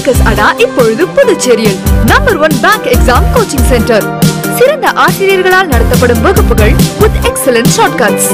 abacus அடா இப்பொழுது புதுச்சேரியில் number one bank exam coaching centre சிறந்த ஆசிரியர்களால் நடத்தப்படும் வகுப்புகள் with excellent shortcuts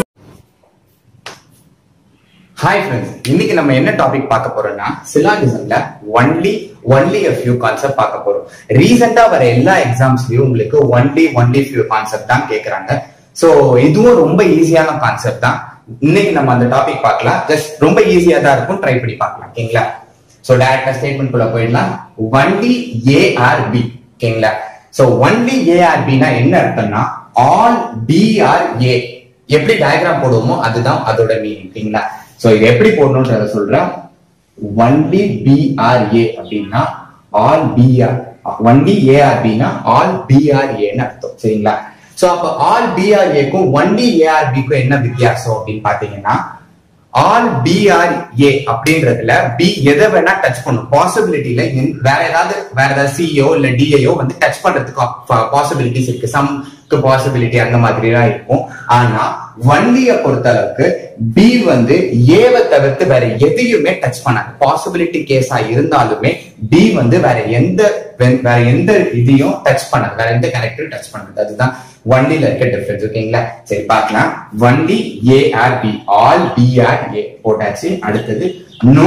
hi friends இன்னைக்கு நம்ம என்ன டாபிக் பார்க்க போறோம்னா சிலாகிசம்ல only only a few concept பார்க்க போறோம் ரீசெண்டா வர எல்லா எக்ஸாம்ஸ்லயும் உங்களுக்கு ஒன்லி ஒன்லி few கான்செப்ட் தான் கேக்குறாங்க சோ இதுவும் ரொம்ப ஈஸியான கான்செப்ட் தான் இன்னைக்கு நம்ம அந்த டாபிக் பார்க்கலாம் ஜஸ்ட் ரொம்ப ஈஸியா தான் இருக்கும் ட்ரை பண்ணி பார்க்கலாம் ஓகேங்களா சோ டைரக்டா ஸ்டேட்மெண்ட் குள்ள போயிடலாம் ஒன்லி ஏஆர்பி ஓகேங்களா சோ ஒன்லி ஏஆர்பினா என்ன அர்த்தம்னா ஆல் பிஆர்ஏ எப்படி டயக்ராம் போடுவோமோ அதுதான் அதோட மீனிங் ஓகேங்களா சோ இது எப்படி போடணும்ன்றத சொல்றேன் ஒன்லி பிஆர்ஏ அப்படின்னா ஆல் பிஆர் ஒன்லி ஏஆர்பினா ஆல் பிஆர்ஏன்னு அர்த்தம் சரிங்களா சோ அப்ப ஆல் பிஆர்ஏக்கும் ஒன்லி ஏஆர்பிக்கும் என்ன வித்தியாசம் அப்படின்னு பாத்தீங்கன்னா ஆல் பிஆர்ஏ அப்படின்றதுல பி எதை வேணா டச் பண்ணும் பாசிபிலிட்டியில வேற ஏதாவது வேற ஏதாவது சிஓ இல்ல டிஐஓ வந்து டச் பண்றதுக்கு பாசிபிலிட்டிஸ் இருக்கு சம்க்கு பாசிபிலிட்டி அந்த மாதிரி எல்லாம் இருக்கும் ஆனா வண்டிய பொறுத்த அளவுக்கு பி வந்து ஏவை தவிர்த்து வேற எதையுமே டச் பண்ணாது பாசிபிலிட்டி கேஸா இருந்தாலுமே டி வந்து வேற எந்த வேற எந்த இதையும் டச் பண்ணாது வேற எந்த கனெக்டரும் டச் பண்ணாது அதுதான் வண்டில இருக்க டிஃபரன்ஸ் ஓகேங்களா சரி பார்க்கலாம் வண்டி ஏஆர்பி ஆல் பிஆர் ஏ போட்டாச்சு அடுத்தது நோ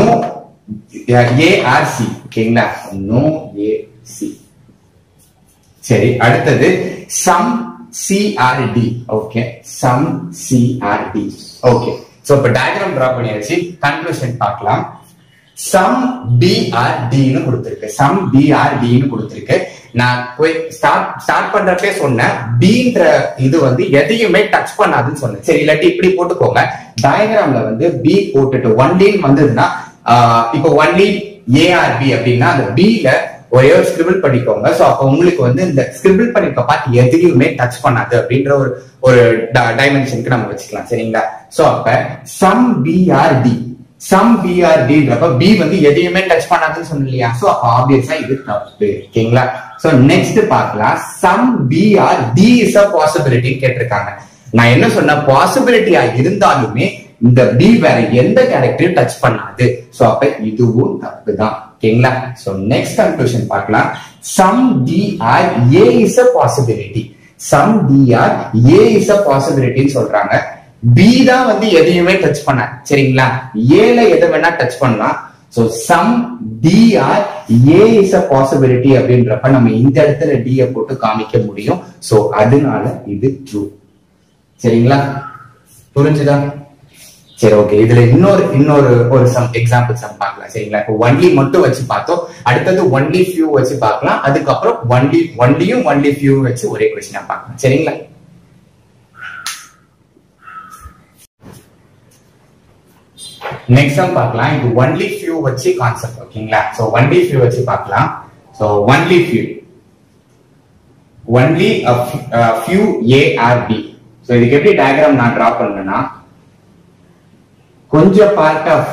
ஏஆர்சி ஓகேங்களா நோ ஏசி சரி அடுத்தது some C R T okay some C R T okay so இப்ப டயக்ராம் டிரா பண்ணியாச்சு கன்க்ளூஷன் பார்க்கலாம் சம் பிஆர்டின்னு கொடுத்திருக்கு சம் பிஆர்டின்னு கொடுத்திருக்கு நான் ஸ்டார்ட் ஸ்டார்ட் பண்றப்பே சொன்னேன் பீன்ற இது வந்து எதையுமே டச் பண்ணாதுன்னு சொன்னேன் சரி இல்லாட்டி இப்படி போட்டுக்கோங்க டயக்ராம்ல வந்து பி போட்டுட்டு ஒன்லின்னு வந்ததுன்னா இப்போ ஒன்லி ஏஆர்பி அப்படின்னா அந்த பில ஒரே ஒரு ஸ்கிரிபிள் பண்ணிக்கோங்க சோ அப்ப உங்களுக்கு வந்து இந்த ஸ்கிரிபிள் பண்ணிருக்க பார்ட் எதையுமே டச் பண்ணாது அப்படின்ற ஒரு ஒரு டைமென்ஷனுக்கு நம்ம வச்சுக்கலாம் சரிங்களா சோ அப்ப சம் பிஆர்டி சம் பிஆர்டின்றப்ப பி வந்து எதையுமே டச் பண்ணாதுன்னு சொன்னோம் இல்லையா சோ அப்ப ஆப்வியஸா இது தப்பு ஓகேங்களா சோ நெக்ஸ்ட் பார்க்கலாம் some B R T is a possibility கேட்டிருக்காங்க நான் என்ன சொன்ன பாசிபிலிட்டியா இருந்தாலுமே இந்த பி வேற எந்த கேரக்டரையும் டச் பண்ணாது சோ அப்ப இதுவும் தப்பு தான் ஓகேங்களா சோ நெக்ஸ்ட் கன்க்ளூஷன் பார்க்கலாம் some T R A is a possibility some T R A is a பாசிபிலிட்டின்னு சொல்றாங்க பி தான் வந்து எதையுமே டச் பண்ண சரிங்களா ஏல எதை வேணா டச் பண்ணலாம் so some T R A is a possibility அப்படின்றப்ப நம்ம இந்த இடத்துல டி போட்டு காமிக்க முடியும் சோ அதனால இது ட்ரூ சரிங்களா புரிஞ்சுதா சரி ஓகே இதுல இன்னொரு இன்னொரு ஒரு சம் எக்ஸாம்பிள் சம் பார்க்கலாம் சரிங்களா இப்போ ஒன்லி மட்டும் வச்சு பார்த்தோம் அடுத்தது ஒன்லி ஃபியூ வச்சு பார்க்கலாம் அதுக்கப்புறம் ஒன்லி ஒன்லியும் ஒன்லி ஃபியூ வச்சு ஒரே கொஸ்டினா பார்க்கலாம் சரிங்களா நெக்ஸ்ட் சம் பார்க்கலாம் இது ஒன்லி ஃபியூ வச்சு கான்செப்ட் ஓகேங்களா சோ ஒன்லி ஃபியூ வச்சு பார்க்கலாம் so only few only few A R B so இதுக்கு எப்படி டயக்ராம் நான் டிரா பண்ணேன்னா கொஞ்சம் பார்ட் ஆஃப்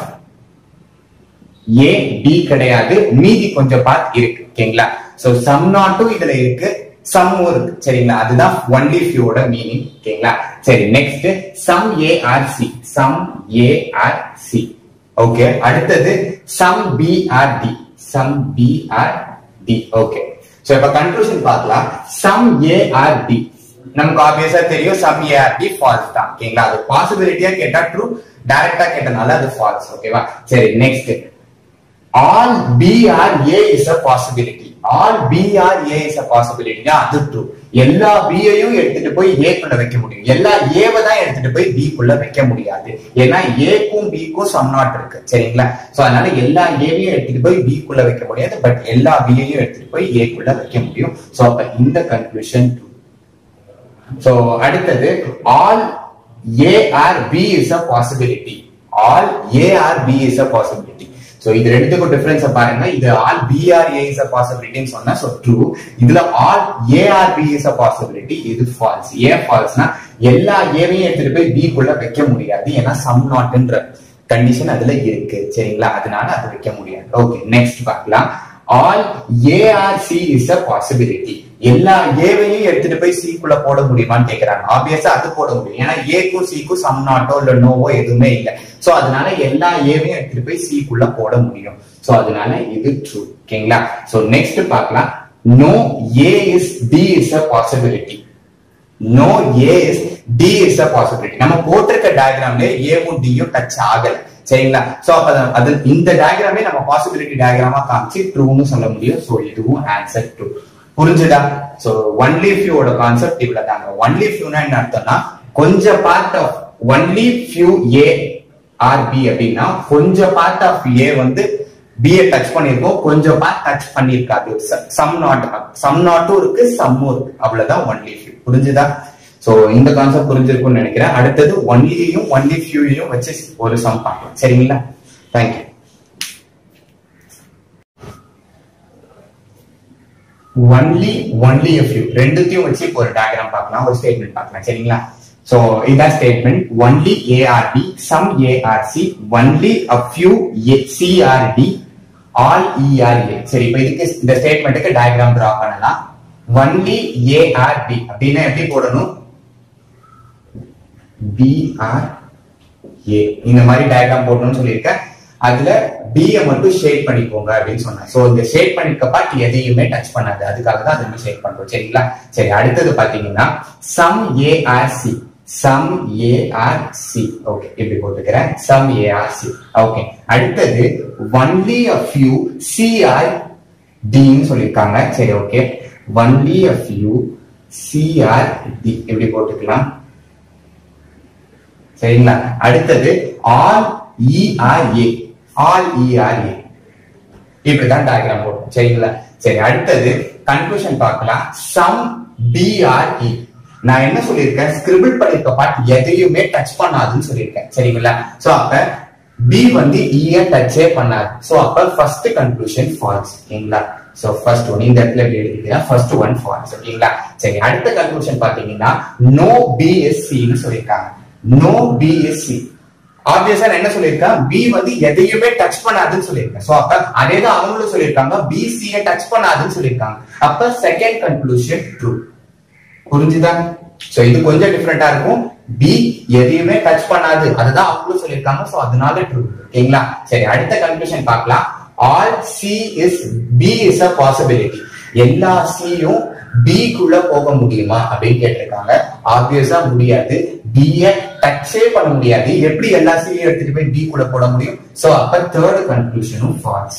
ஏ பி கிடையாது மீதி கொஞ்சம் பார்ட் இருக்கு ஓகேங்களா சோ சம் நாட்டும் இதுல இருக்கு சம்மும் இருக்கு சரிங்களா அதுதான் ஒன்லி ஃபியூவோட மீனிங் ஓகேங்களா சரி next some A R C some A R C okay அடுத்தது some B R T some B R T okay so இப்ப கன்க்ளூஷன் பார்க்கலாம் சம் ஏஆர்டி நமக்கு ஆப்வியஸா தெரியும் சம் ஏஆர்டி ஃபால்ஸ் தான் ஓகேங்களா அது பாசிபிலிட்டியா கேட்டா ட்ரூ டைரக்டா கேட்டனால அது ஃபால்ஸ் ஓகேவா சரி next all B R A is a possibility all B R A is a பாசிபிலிட்டினா அது ட்ரூ எல்லா பியையும் எடுத்துட்டு போய் ஏக்குள்ள வைக்க முடியும் எல்லா ஏவை தான் எடுத்துட்டு போய் பி குள்ள வைக்க முடியாது ஏன்னா ஏக்கும் பிக்கும் சம் நாட் இருக்கு சரிங்களா சோ அதனால எல்லா ஏவையும் எடுத்துட்டு போய் பி குள்ள வைக்க முடியாது பட் எல்லா பியையும் எடுத்துட்டு போய் ஏக்குள்ள வைக்க முடியும் சோ அப்ப இந்த கன்க்ளூஷன் ட்ரூ சோ அடுத்தது all A R B is a possibility all A R B is a possibility so இது ரெண்டுத்துக்கும் டிஃபரன்ஸ் பாருங்க இது ஆல் பிஆர்ஏ இஸ் அ பாசிபிலிட்டின்னு சொன்னா சோ ட்ரூ இதுல all A R B is a possibility இது ஃபால்ஸ் ஏன் ஃபால்ஸ்னா எல்லா ஏவையும் எடுத்துட்டு போய் பி குள்ள வைக்க முடியாது ஏன்னா சம் நாட்ன்ற கண்டிஷன் அதுல இருக்கு சரிங்களா அதனால அது வைக்க முடியாது ஓகே நெக்ஸ்ட் பார்க்கலாம் all A R C is a possibility எல்லா ஏவையும் எடுத்துட்டு போய் சி குள்ள போட முடியுமான்னு கேக்குறாங்க ஆப்வியஸா அது போட முடியும் ஏன்னா ஏக்கும் சிக்கும் சம் நாட்டோ இல்ல நோவோ எதுவுமே இல்ல சோ அதனால எல்லா ஏவையும் எடுத்துட்டு போய் சி குள்ள போட முடியும் சோ அதனால இது ட்ரூ ஓகேங்களா சோ நெக்ஸ்ட் பார்க்கலாம் no A is T is a possibility no A is T is a possibility நம்ம போட்டிருக்க டயக்ராம்ல ஏவும் டியும் டச் ஆகல சரிங்களா சோ அப்ப அது- அது இந்த டயக்ராமே நம்ம பாசிபிலிட்டி டயக்ராமா காமிச்சு ட்ரூன்னு சொல்ல முடியும் சோ இதுவும் ஆன்சர் ட்ரூ புரிஞ்சுதா சோ ஒன்லி ஃபியூவோட கான்செப்ட் இவ்வளவு தாங்க ஒன்லி ஃபியூனா என்ன அர்த்தம்னா கொஞ்சம் part of only few A R B அப்படின்னா கொஞ்சம் பார்ட் ஆஃப் ஏ வந்து பிஏ டச் பண்ணிருக்கோம் கொஞ்சம் பார்ட் டச் பண்ணிருக்காது சம் நாட் சம் நாட்டும் இருக்கு சம்மும் இருக்கு அவ்வளவுதான் ஒன்லி ஃபியூ புரிஞ்சுதா சோ இந்த கான்செப்ட் புரிஞ்சிருக்கும்னு நினைக்கிறேன் அடுத்தது ஒன்லியையும் ஒன்லி ஃபியூயையும் வச்சு ஒரு சம் பார்க்கலாம் சரிங்களா thank you only only a few ரெண்டுத்தையும் வச்சு இப்போ ஒரு டயக்ராம் பார்க்கலாம் ஒரு ஸ்டேட்மெண்ட் பார்க்கலாம் சரிங்களா சோ இதான் statement only A R T some A R C only a few C R T all E R A சரி இப்போ இதுக்கு இந்த ஸ்டேட்மெண்ட்டுக்கு டயக்ராம் டிரா பண்ணலாம் ஒன்லி ஏஆர்டி அப்படின்னா எப்படி போடணும் பிஆர் ஏ இந்த மாதிரி டயக்ராம் போடணும்னு சொல்லியிருக்கேன் அதுல B ய மட்டும் ஷேட் பண்ணிக்கோங்க அப்படின்னு சொன்னேன் சோ இந்த ஷேட் பண்ணிருக்க பார்ட் எதையுமே டச் பண்ணாது அதுக்காக தான் அது ஷேட் பண்றோம் சரிங்களா சரி அடுத்தது பாத்தீங்கன்னா some A R C some A R C okay இப்படி போட்டுக்கிறேன் சம் ஏஆர்சி ஓகே அடுத்தது ஒன்லி a few சிஆர் டின்னு சொல்லியிருக்காங்க சரி okay only a few C R T இப்படி போட்டுக்கலாம் சரிங்களா அடுத்தது ஆல் இஆர்ஏ ஆல் இஆர்ஏ இப்படிதான் டயக்ராம் போடும் சரிங்களா சரி அடுத்தது கன்க்ளூஷன் பார்க்கலாம் சம் பிஆர்இ நான் என்ன சொல்லியிருக்கேன் ஸ்கிரிபிள் பண்ணிருக்க பார்ட் எதையுமே டச் பண்ணாதுன்னு சொல்லியிருக்கேன் சரிங்களா சோ அப்ப பி வந்து இய டச்சே பண்ணாது சோ அப்ப ஃபர்ஸ்ட் கன்க்ளூஷன் ஃபால்ஸ் ஓகேங்களா சோ ஃபர்ஸ்ட் ஒன் இந்த இடத்துல எப்படி எழுதிக்கலாம் ஃபர்ஸ்ட் ஒன் ஃபால்ஸ் ஓகேங்களா சரி அடுத்த கன்க்ளூஷன் பாத்தீங்கன்னா நோ பிஎஸ்சின்னு சொல்லியிருக்காங்க நோ பிஎஸ்சி ஆப்வியஸா நான் என்ன சொல்லியிருக்கேன் பி வந்து எதையுமே டச் பண்ணாதுன்னு சொல்லியிருக்கேன் சோ அப்ப அதே தான் அவங்களும் சொல்லியிருக்காங்க பிசிய டச் பண்ணாதுன்னு சொல்லியிருக்காங்க அப்ப செகண்ட் கன்க்ளூஷன் ட்ரூ புரிஞ்சுதா சோ இது கொஞ்சம் டிஃப்ரெண்டா இருக்கும் பி எதையுமே டச் பண்ணாது அதுதான் அவங்களும் சொல்லியிருக்காங்க சோ அதனால ட்ரூ ஓகேங்களா சரி அடுத்த கன்க்ளூஷன் பார்க்கலாம் all C is B is a possibility எல்லா சியும் பி குள்ள போக முடியுமா அப்படின்னு கேட்டிருக்காங்க ஆப்வியஸா முடியாது B ய டச்சே பண்ண முடியாது எப்படி எல்லா சியும் எடுத்துட்டு போய் பி குள்ள போட முடியும் சோ அப்ப தேர்ட் கன்க்ளூஷனும் ஃபால்ஸ்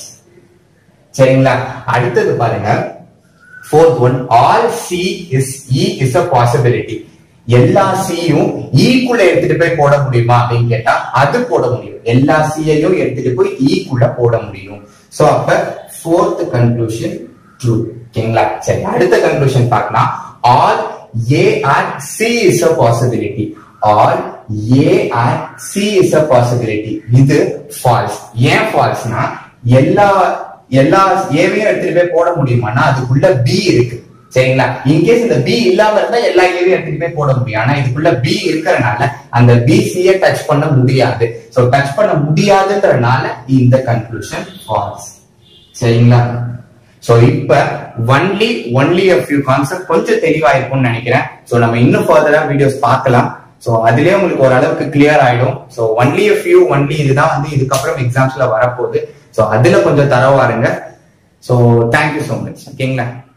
சரிங்களா அடுத்தது பாருங்க fourth one all C is E is a possibility எல்லா சியும் ஈக்குள்ள எடுத்துட்டு போய் போட முடியுமா அப்படின்னு கேட்டா அது போட முடியும் எல்லா சியையும் எடுத்துட்டு போய் ஈக்குள்ள போட முடியும் சோ அப்ப ஃபோர்த் கன்க்ளூஷன் ட்ரூ ஓகேங்களா சரி அடுத்த கன்க்ளூஷன் பார்க்கலாம் all A are C is a possibility all A are C is a possibility இது ஃபால்ஸ் ஏன் ஃபால்ஸ்னா எல்லா எல்லா ஏவையும் எடுத்துட்டு போய் போட முடியுமானா அதுக்குள்ள பி இருக்கு சரிங்களா இன்கேஸ் இந்த பி இல்லாம இருந்தா எல்லா ஏவையும் எடுத்துட்டு போய் போட முடியும் ஆனா இதுக்குள்ள பி இருக்கிறனால அந்த பிசிய டச் பண்ண முடியாது சோ டச் பண்ண முடியாதுன்றனால இந்த கன்க்ளூஷன் ஃபால்ஸ் சரிங்களா சோ இப்ப only only a few concept கொஞ்சம் தெளிவா இருக்கும்னு நினைக்கிறேன் சோ நம்ம இன்னும் ஃபர்தரா வீடியோஸ் பார்க்கலாம் சோ அதுலயே உங்களுக்கு ஓரளவுக்கு கிளியர் ஆயிடும் so only a few only இதுதான் வந்து இதுக்கப்புறம் எக்ஸாம்ஸ்ல வரப்போகுது சோ அதுல கொஞ்சம் தரவா இருங்க சோ தேங்க்யூ so மச் ஓகேங்களா